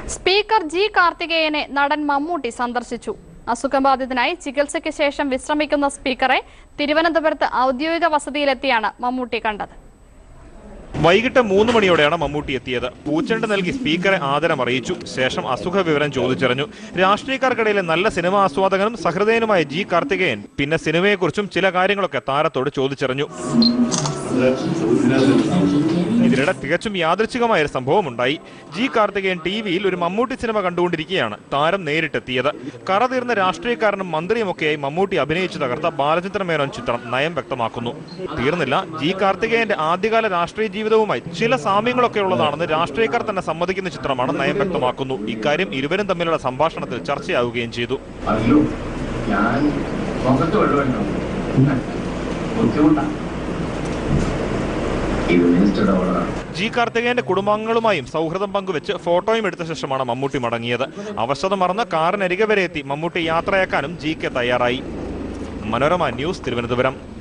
speaker G കാർത്തികേയനെ നടൻ മമ്മൂട്ടി സന്ദർശിച്ചു അസുഖബാധിതനായി ചികിത്സയ്ക്ക് ശേഷം വിശ്രമിക്കുന്ന സ്പീക്കറെ തിരുവനന്തപുരത്ത് ഔദ്യോഗിക വസതിയിലെത്തിയാണ് മമ്മൂട്ടി കണ്ടത് വൈകിട്ട് മൂന്ന് മണിയോടെയാണ് മമ്മൂട്ടി എത്തിയത് പൂച്ചെണ്ട് നൽകി സ്പീക്കറെ ആദരം അറിയിച്ചു ശേഷം അസുഖ വിവരം ചോദിച്ചറിഞ്ഞു രാഷ്ട്രീയക്കാർക്കിടയിലെ നല്ല സിനിമാ ആസ്വാദകനും സഹൃദയനുമായ ജി കാർത്തികേയൻ പിന്നെ സിനിമയെക്കുറിച്ചും ചില കാര്യങ്ങളൊക്കെ താരത്തോട് ചോദിച്ചറിഞ്ഞു ഇതിനിടെ തികച്ചും യാദൃച്ഛികമായ ഒരു സംഭവം ഉണ്ടായി ജി കാർത്തികേയൻ ടി വിയിൽ ഒരു മമ്മൂട്ടി സിനിമ കണ്ടുകൊണ്ടിരിക്കുകയാണ് താരം നേരിട്ടെത്തിയത് കറ തീർന്ന രാഷ്ട്രീയക്കാരനും മന്ത്രിയുമൊക്കെയായി മമ്മൂട്ടി അഭിനയിച്ചു തകർത്ത ബാലചന്ദ്ര മേനോൻ ചിത്രം നയം വ്യക്തമാക്കുന്നു തീർന്നില്ല ജി കാർത്തികേയന്റെ ആദ്യകാല രാഷ്ട്രീയ ജീവിതവുമായി ചില സാമ്യങ്ങളൊക്കെ ഉള്ളതാണെന്ന് രാഷ്ട്രീയക്കാർ തന്നെ സമ്മതിക്കുന്ന ചിത്രമാണ് നയം വ്യക്തമാക്കുന്നു ഇക്കാര്യം ഇരുവരും തമ്മിലുള്ള സംഭാഷണത്തിൽ ചർച്ചയാവുകയും ചെയ്തു അല്ലോ ഞാൻ മുഖത്ത് വെള്ളമുണ്ടോ ബുദ്ധിമുട്ടാ ഇത് മിനിസ്റ്ററുടെ ഓർഡറാണ് ജി കാർത്തികേയന്റെ കുടുംബാംഗങ്ങളുമായും സൗഹൃദം പങ്കുവെച്ച് ഫോട്ടോയും എടുത്ത ശേഷമാണ് മമ്മൂട്ടി മടങ്ങിയത് അവശത മറന്ന് കാറിനരികെ വരെ എത്തി മമ്മൂട്ടി യാത്രയാക്കാനും ജി കെ തയ്യാറായി മനോരമ ന്യൂസ് തിരുവനന്തപുരം